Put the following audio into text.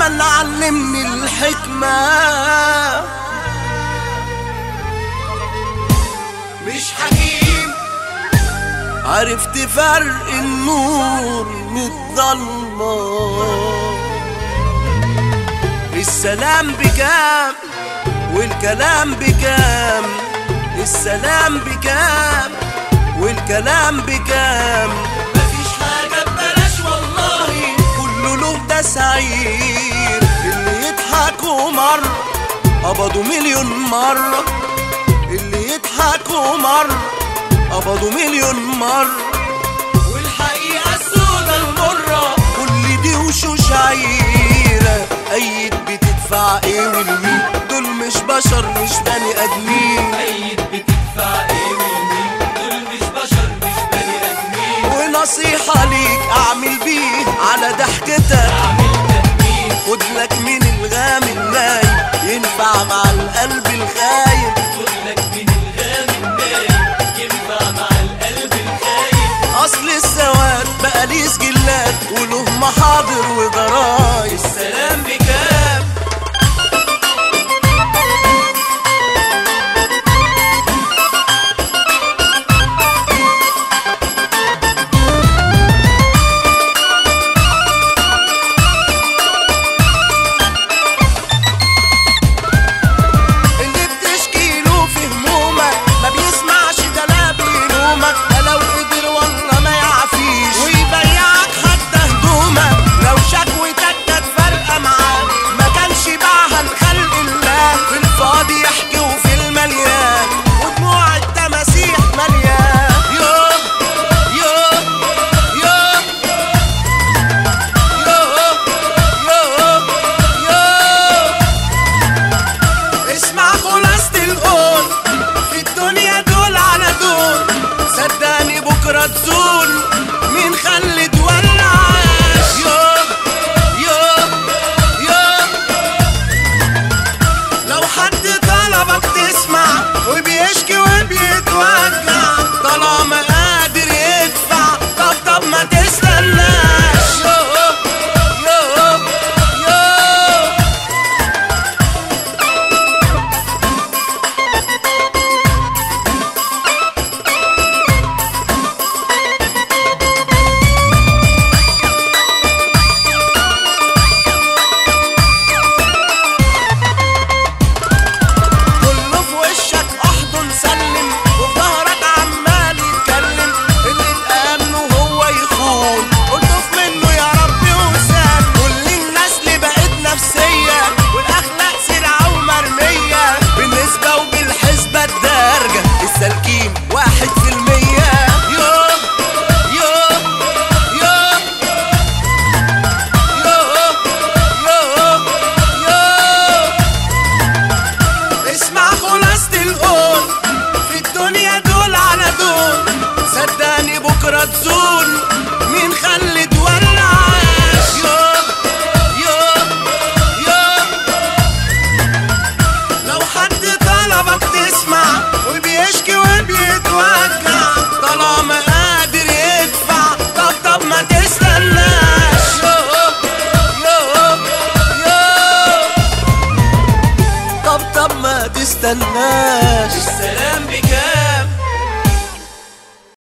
الزمن علمني الحكمة مش حكيم عرفت فرق النور من الضلمة السلام بكام والكلام بكام السلام بكام والكلام بكام مفيش حاجة ببلاش والله كله له تسعير اللي يضحكوا مرة قبضوا مليون مرة اللي يضحكوا مرة قبضوا مليون مرة والحقيقة السودة المرة كل دي وشوش عيرة أيد بتدفع ايه والمين دول مش بشر مش بني آدمين أيد بتدفع ايه والمين دول مش بشر مش بني آدمين ونصيحة ليك أعمل بيه على ضحكتك أعمل تأمين خد لك من الغام النايم ينفع مع القلب الخايب خدلك من الغام النايم ينفع مع القلب الخايف اصل السواد بقى ليه سجلات وله محاضر وضرايب السلام بكام اللي بتشكي له في همومك ما بيسمعش كلام بيلومك ده لو قدر والله ما يعفيش ويبيعك حتى هدومك لو شكوتك كانت فارقه معاه ما كانش باعها لخلق الله في الفاضي يحكي وفي المليان ودموع التماسيح مليان يوم يوم يوم يوم يوم يوم اسمع خلاصة القول في الدنيا دول على دول صدقني بكرة تزول مين خلت ولا عاش يوم يوم يوم لو حد طلبك تسمع وبيشكي وبيتوجع طالما قادر يدفع طب طب ما تستناش يوم يوم يوم كله في وشك احضن سلم وفي ظهرك عمال يتكلم اللي تآمنه هو يخون قلت في منه يا ربي وسام كل الناس اللي بقت نفسية والاخلاق سلعة ومرمية بالنسبة وبالحسبة الدارجة السالكين واحد في المية يوم يوم يوم يوم يوم يوم اسمع خلاصة القول في الدنيا دول على دول صدقني بكرة تزول مين خلت ولا عاش يوم يوم يوم لو حد طلبك تسمع وبيشكي وبيتوجع طالما قادر يدفع طب طب ما تستناش يوم يوم يوم طب طب ما تستناش